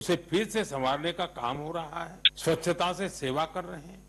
उसे फिर से संवारने का काम हो रहा है स्वच्छता से सेवा कर रहे हैं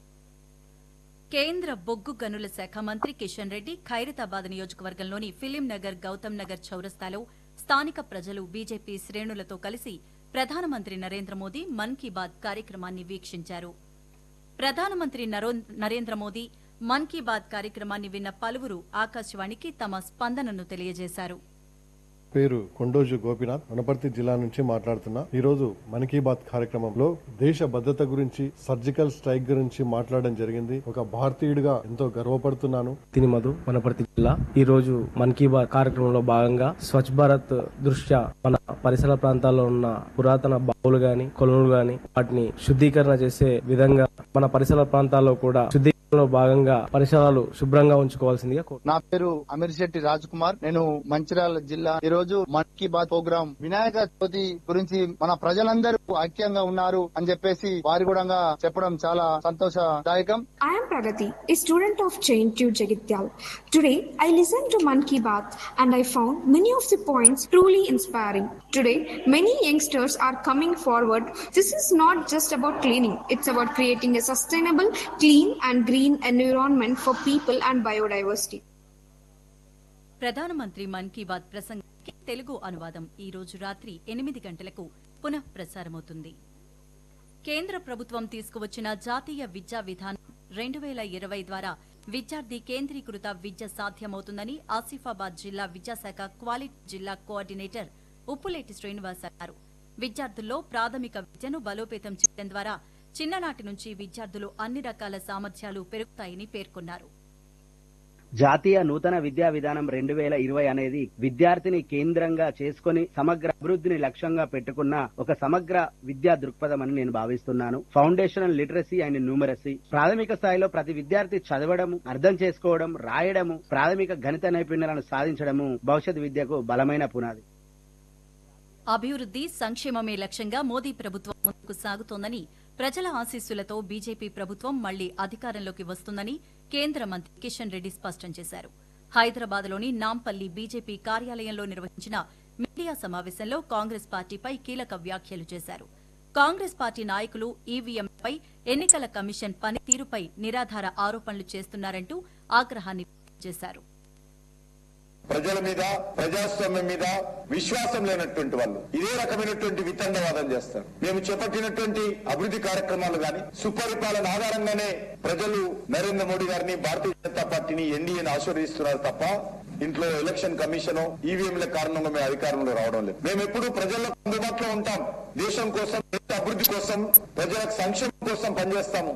కేంద్ర బొగ్గు గనుల శాఖ మంత్రి కిషన్ రెడ్డి ఖైరతాబాద్ నియోజకవర్గంలోని ఫిలిం నగర్ గౌతమ్ నగర్ చౌరస్తాలో స్థానిక ప్రజలు బీజేపీ శ్రేణులతో కలిసి ప్రధానమంత్రి నరేంద్ర మోదీ మన్ కీ బాత్ కార్యక్రమాన్ని వీక్షించారు ప్రధానమంత్రి నరో- నరేంద్ర మోదీ మన్ కీ బాత్ కార్యక్రమాన్ని విన్న పలువురు ఆకాశవాణికి తమ స్పందనను తెలియజేశారు పేరు కొండోజు గోపినాథ్ వనపర్తి జిల్లా నుంచి మాట్లాడుతున్నా ఈ రోజు మన్ కీ బాత్ కార్యక్రమంలో దేశ భద్రత గురించి సర్జికల్ స్ట్రైక్ గురించి మాట్లాడడం జరిగింది ఒక భారతీయుడిగా ఎంతో గర్వపడుతున్నాను తిని మధు వనపర్తి జిల్లా ఈ రోజు మన్ కీ బాత్ కార్యక్రమంలో భాగంగా స్వచ్ఛ భారత్ దృష్ట్యా మన పరిసర ప్రాంతాల్లో ఉన్న పురాతన బావులు గాని కొలనులు గాని వాటిని శుద్ధీకరణ చేసే విధంగా మన పరిసర ప్రాంతాల్లో కూడా శుద్ధీకరణలో భాగంగా పరిసరాలు శుభ్రంగా ఉంచుకోవాల్సిందిగా కోరు నా పేరు అమీర్ శెట్టి రాజ్ కుమార్ నేను మంచిర్యాల జిల్లా ఈ రోజు మన్ కీ బాత్ ప్రోగ్రామ్ వినాయక చవితి గురించి మన ప్రజలందరూ ఐక్యంగా ఉన్నారు అని చెప్పేసి వారి కూడా చెప్పడం చాలా సంతోషదాయకం I am Pragati, a student of Chain Tube Jagityal. Today, I listened to Man Ki Baat and I found many of the points truly inspiring. Today, many youngsters are coming forward. This is not just about cleaning, it's about creating a sustainable, clean, and green environment for people and biodiversity. ప్రధానమంత్రి మన్ Ki bath ప్రసంగానికి తెలుగు అనువాదం ఈ రోజు రాత్రి ఎనిమిది గంటలకు పునః ప్రసారమవుతుంది కేంద్ర ప్రభుత్వం తీసుకువచ్చిన జాతీయ విద్యా విధానం రెండు వేల ఇరవై ద్వారా విద్యార్థి కేంద్రీకృత విద్య సాధ్యమవుతుందని ఆసిఫాబాద్ జిల్లా విద్యాశాఖ క్వాలిటీ జిల్లా కోఆర్డినేటర్ ఉప్పులేటి శ్రీనివాస్ అన్నారు విద్యార్థుల్లో ప్రాథమిక విద్యను బలోపేతం చేయడం ద్వారా చిన్ననాటి నుంచి విద్యార్థులు అన్ని రకాల సామర్థ్యాలు పెరుగుతాయని పేర్కొన్నారు జాతీయ నూతన విద్యా విధానం రెండు వేల ఇరవై అనేది విద్యార్థిని కేంద్రంగా చేసుకొని సమగ్ర అభివృద్ధిని లక్ష్యంగా పెట్టుకున్న ఒక సమగ్ర విద్యా దృక్పథం అని నేను భావిస్తున్నాను ఫౌండేషనల్ లిటరసీ అండ్ న్యూమరసీ ప్రాథమిక స్థాయిలో ప్రతి విద్యార్థి చదవడము అర్థం చేసుకోవడం రాయడము ప్రాథమిక గణిత నైపుణ్యాలను సాధించడము భవిష్యత్ విద్యకు బలమైన పునాది అభివృద్ది సంక్షేమమే లక్ష్యంగా మోదీ ప్రభుత్వం ముందుకు సాగుతోందని ప్రజల ఆశీస్సులతో బీజేపీ ప్రభుత్వం మళ్లీ అధికారంలోకి వస్తుందని కేంద్ర మంత్రి కిషన్ రెడ్డి స్పష్టం చేశారు హైదరాబాద్లోని నాంపల్లి బీజేపీ కార్యాలయంలో నిర్వహించిన మీడియా సమావేశంలో కాంగ్రెస్ పార్టీపై కీలక వ్యాఖ్యలు చేశారు కాంగ్రెస్ పార్టీ నాయకులు ఈవీఎంపై ఎన్నికల కమిషన్ పనితీరుపై నిరాధార ఆరోపణలు చేస్తున్నారంటూ ఆగ్రహాన్ని వ్యక్తం చేశారు ప్రజల మీద ప్రజాస్వామ్యం మీద విశ్వాసం లేనటువంటి వాళ్ళు ఇదే రకమైనటువంటి వితండవాదం చేస్తారు మేము చేపట్టినటువంటి అభివృద్ధి కార్యక్రమాలు గాని సుపరిపాలన ఆధారంగానే ప్రజలు నరేంద్ర మోడీ గారిని భారతీయ జనతా పార్టీని ఎన్డీఏని ఆశీర్వదిస్తున్నారు తప్ప ఇంట్లో ఎలక్షన్ కమిషన్ ఈవీఎంల కారణంగా మేము అధికారంలో రావడం లేదు మేము ఎప్పుడు ప్రజలకు అందుబాటులో ఉంటాం దేశం కోసం దేశ అభివృద్ధి కోసం ప్రజలకు సంక్షేమం కోసం పనిచేస్తాము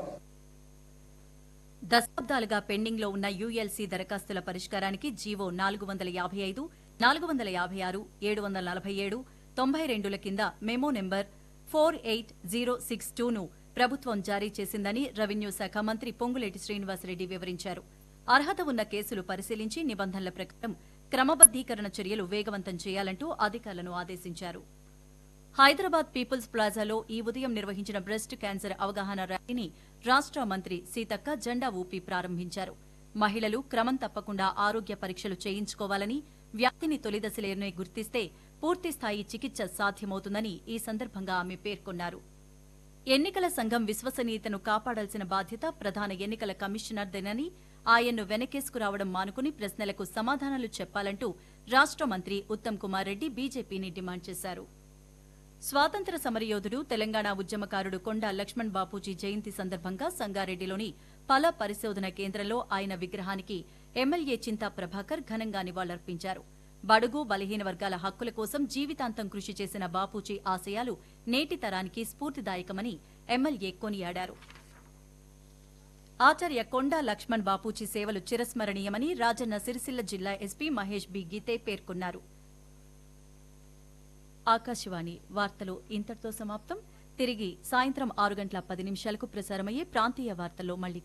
దశాబ్దాలుగా పెండింగ్లో ఉన్న యూఎల్సీ దరఖాస్తుల పరిష్కారానికి జీవో నాలుగు వందల యాభై ఐదు నాలుగు వందల యాభై ఆరు ఏడు వందల నలభై ఏడు తొంభై రెండుల కింద memo number four eight zero six టూను ప్రభుత్వం జారీ చేసిందని రెవెన్యూ శాఖ మంత్రి పొంగులేటి శ్రీనివాసరెడ్డి వివరించారు అర్హత ఉన్న కేసులు పరిశీలించి నిబంధనల ప్రకారం క్రమబద్దీకరణ చర్యలు వేగవంతం చేయాలంటూ అధికారులను ఆదేశించారు హైదరాబాద్ పీపుల్స్ ప్లాజాలో ఈ ఉదయం నిర్వహించిన బ్రెస్ట్ క్యాన్సర్ అవగాహన ర్యాలీని రాష్ట్ర మంత్రి సీతక్క జెండా ఊపి ప్రారంభించారు మహిళలు క్రమం తప్పకుండా ఆరోగ్య పరీక్షలు చేయించుకోవాలని వ్యాధిని తొలిదశలోనే గుర్తిస్తే పూర్తిస్థాయి చికిత్స సాధ్యమవుతుందని ఈ సందర్భంగా ఆమె పేర్కొన్నారు ఎన్నికల సంఘం విశ్వసనీయతను కాపాడాల్సిన బాధ్యత ప్రధాన ఎన్నికల కమిషనర్దేనని ఆయన్ను వెనకేసుకురావడం మానుకుని ప్రశ్నలకు సమాధానాలు చెప్పాలంటూ రాష్ట్ర మంత్రి ఉత్తమ్ కుమార్ రెడ్డి బీజేపీని డిమాండ్ చేశారు స్వాతంత్ర సమరయోధుడు తెలంగాణ ఉద్యమకారుడు కొండా లక్ష్మణ్ బాపూజీ జయంతి సందర్భంగా సంగారెడ్డిలోని పల పరిశోధన కేంద్రంలో ఆయన విగ్రహానికి ఎమ్మెల్యే చింతా ప్రభాకర్ ఘనంగా నివాళులర్పించారు బడుగు బలహీన వర్గాల హక్కుల కోసం జీవితాంతం కృషి చేసిన బాపూజీ ఆశయాలు నేటి తరానికి స్ఫూర్తిదాయకమని ఎమ్మెల్యే కొనియాడారు ఆచార్య కొండా లక్ష్మణ్ బాపూజీ సేవలు చిరస్మరణీయమని రాజన్న సిరిసిల్ల జిల్లా ఎస్పీ మహేష్ బి గీతే పేర్కొన్నారు ఆకాశవాణి వార్తలు ఇంతటితో సమాప్తం తిరిగి సాయంత్రం ఆరు గంటల పది నిమిషాలకు ప్రసారమయ్యే ప్రాంతీయ వార్తల్లో మళ్లీ